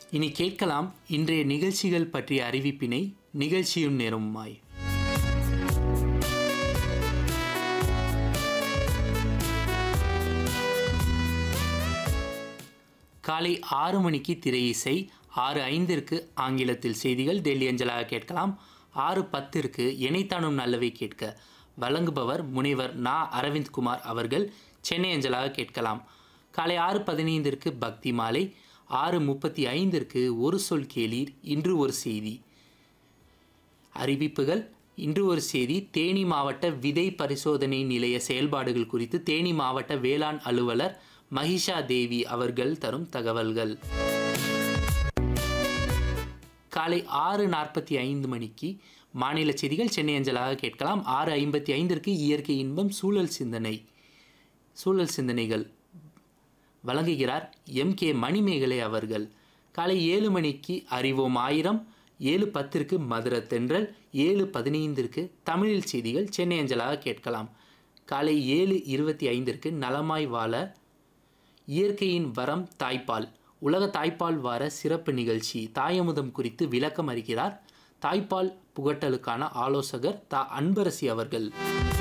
இனி கேட்கலாம் இன்றைய நிகழ்ச்சிகள் பற்றிய அறிவிப்பினை நிகழ்ச்சியும் நேரமுமாய் காலை ஆறு மணிக்கு திரை இசை ஆறு ஐந்திற்கு ஆங்கிலத்தில் செய்திகள் டெல்லி அஞ்சலாக கேட்கலாம் ஆறு பத்திற்கு இணைத்தானும் நல்லவை கேட்க வழங்குபவர் முனைவர் நா அரவிந்த்குமார் அவர்கள் சென்னை அஞ்சலாக கேட்கலாம் காலை ஆறு பதினைந்திற்கு பக்தி மாலை ஆறு முப்பத்தி ஐந்திற்கு ஒரு சொல் கேளீர் இன்று ஒரு செய்தி அறிவிப்புகள் இன்று ஒரு செய்தி தேனி மாவட்ட விதை பரிசோதனை நிலைய செயல்பாடுகள் குறித்து தேனி மாவட்ட வேளாண் அலுவலர் மகிஷா தேவி அவர்கள் தரும் தகவல்கள் காலை ஆறு நாற்பத்தி ஐந்து மணிக்கு மாநில செய்திகள் சென்னை அஞ்சலாக கேட்கலாம் ஆறு ஐம்பத்தி ஐந்திற்கு இயற்கை இன்பம் சூழல் சிந்தனை சூழல் சிந்தனைகள் வழங்குகிறார் எம் கே மணிமேகலை அவர்கள் காலை ஏழு மணிக்கு அறிவோம் ஆயிரம் ஏழு பத்திற்கு மதுர தென்றல் ஏழு பதினைந்திற்கு தமிழில் செய்திகள் சென்னை அஞ்சலாக கேட்கலாம் காலை ஏழு இருபத்தி ஐந்திற்கு நலமாய் வாழ இயற்கையின் வரம் தாய்ப்பால் உலக தாய்ப்பால் வார சிறப்பு நிகழ்ச்சி தாயமுதம் குறித்து விளக்கம் அறிகிறார் தாய்ப்பால் புகட்டலுக்கான ஆலோசகர் தா அன்பரசி அவர்கள்